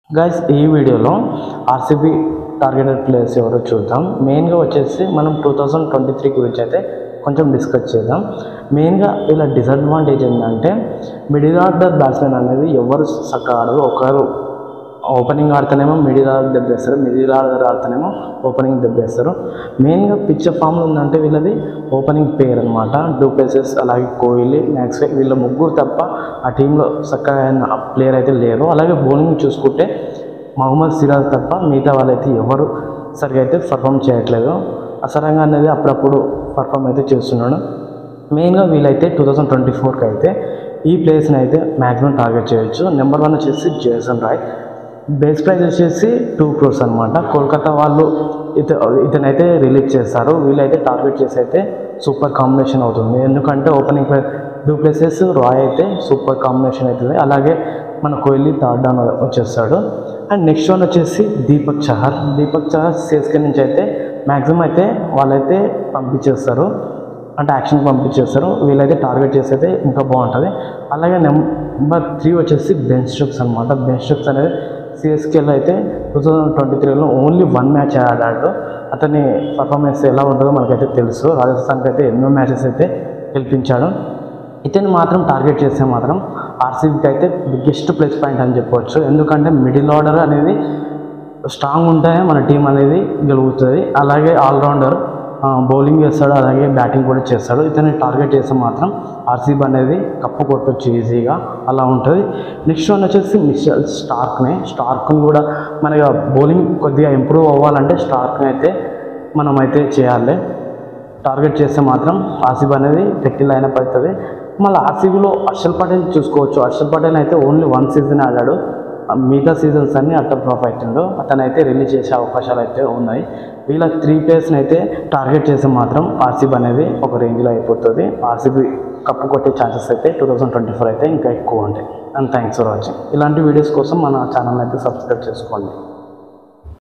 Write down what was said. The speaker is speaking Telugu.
గైస్ ఈ వీడియోలో ఆర్సీబీ టార్గెటెడ్ ప్లేయర్స్ ఎవరో చూద్దాం మెయిన్గా వచ్చేసి మనం టూ థౌజండ్ ట్వంటీ త్రీ గురించి అయితే కొంచెం డిస్కస్ చేద్దాం మెయిన్గా ఇలా డిసడ్వాంటేజ్ ఏంటంటే మిడిల్ ఆర్డర్ బ్యాట్స్మెన్ అనేది ఎవరు చక్కగా ఆడరు ఒకరు ఓపెనింగ్ ఆడితేనేమో మిడిల్ ఆర్డర్ దెబ్బేస్తారు మిడిల్ ఆర్డర్ ఆడితేనేమో ఓపెనింగ్ దెబ్బేస్తారు మెయిన్గా పిక్చర్ ఫామ్లో ఉందంటే వీళ్ళది ఓపెనింగ్ పేర్ అనమాట డూప్లెసెస్ అలాగే కోహ్లీ మ్యాక్స్వే వీళ్ళ ముగ్గురు తప్ప ఆ టీంలో చక్కగా ప్లేయర్ అయితే లేరు అలాగే బౌలింగ్ చూసుకుంటే మహమ్మద్ సిరాజ్ తప్ప మిగతా వాళ్ళైతే ఎవరు సరిగా అయితే పర్ఫామ్ చేయట్లేదు అసరంగా అనేది అప్పుడప్పుడు పర్ఫామ్ అయితే చేస్తున్నాడు మెయిన్గా వీలైతే టూ థౌజండ్ ట్వంటీ ఫోర్కి అయితే ఈ ప్లేస్ని అయితే మ్యాక్సిమం టార్గెట్ చేయొచ్చు నెంబర్ వన్ వచ్చేసి జేసన్ రాయ్ బేస్ ప్రైస్ వచ్చేసి టూ క్రోర్స్ అనమాట కోల్కతా వాళ్ళు ఇత ఇతనైతే రిలీజ్ చేస్తారు వీళ్ళైతే టార్గెట్ చేసి అయితే సూపర్ కాంబినేషన్ అవుతుంది ఎందుకంటే ఓపెనింగ్ టూ ప్లేసెస్ రాయ్ అయితే సూపర్ కాంబినేషన్ అవుతుంది అలాగే మన కోహ్లీ థర్డ్ డౌన్ వచ్చేస్తాడు అండ్ నెక్స్ట్ వన్ వచ్చేసి దీపక్ చహర్ దీపక్ చహర్ సిఎస్కే నుంచి అయితే మ్యాక్సిమం అయితే వాళ్ళైతే పంపించేస్తారు అంటే యాక్షన్కి పంపించేస్తారు వీళ్ళైతే టార్గెట్ చేసి అయితే ఇంకా బాగుంటుంది అలాగే నెంబర్ త్రీ వచ్చేసి బెన్ స్ట్రోక్స్ అనమాట బెన్ స్ట్రోక్స్ అనేది సిఎస్కేలో అయితే టూ థౌజండ్ ట్వంటీ త్రీలో ఓన్లీ వన్ మ్యాచ్ ఆడాడు అతని పర్ఫార్మెన్స్ ఎలా ఉంటుందో మనకైతే తెలుసు రాజస్థాన్కి అయితే ఎన్నో మ్యాచెస్ అయితే గెలిపించాడు ఇతన్ని మాత్రం టార్గెట్ చేస్తే మాత్రం ఆర్సీబీకి అయితే బిగ్గెస్ట్ ప్లస్ పాయింట్ అని చెప్పవచ్చు ఎందుకంటే మిడిల్ ఆర్డర్ అనేది స్ట్రాంగ్ ఉంటేనే మన టీం అనేది గెలుగుతుంది అలాగే ఆల్రౌండర్ బౌలింగ్ చేస్తాడు అలాగే బ్యాటింగ్ కూడా చేస్తాడు ఇతన్ని టార్గెట్ చేస్తే మాత్రం ఆర్సీబీ అనేది కప్పు కొట్టొచ్చు ఈజీగా అలా ఉంటుంది నెక్స్ట్ వన్ వచ్చేసి మిషల్ స్టార్క్ని స్టార్క్ని కూడా మన బౌలింగ్ కొద్దిగా ఇంప్రూవ్ అవ్వాలంటే స్టార్క్ని అయితే మనం అయితే చేయాలి టార్గెట్ చేస్తే మాత్రం ఆర్సీబీ అనేది గట్టి లైనప్ అవుతుంది మళ్ళీ ఆర్సీబీలో హర్షల్ పటేల్ చూసుకోవచ్చు హర్షల్ పటేల్ అయితే ఓన్లీ వన్ సీజన్ ఆడాడు ఆ మిగతా సీజన్స్ అన్ని అట్టర్ ఫ్లాప్ అవుతుండు అతను అయితే రిలీజ్ చేసే అవకాశాలు అయితే ఉన్నాయి వీళ్ళ త్రీ ప్లేయర్స్ని అయితే టార్గెట్ చేస్తే మాత్రం ఆర్సీబీ అనేది ఒక రేంజ్లో అయిపోతుంది ఆర్సీబీ కప్పు కొట్టే ఛాన్సెస్ అయితే టూ థౌజండ్ ట్వంటీ ఫోర్ అయితే ఇంకా ఎక్కువ ఉంటాయి అండ్ థ్యాంక్స్ ఫర్ వాచింగ్ ఇలాంటి వీడియోస్ కోసం మన ఛానల్ అయితే సబ్స్క్రైబ్ చేసుకోండి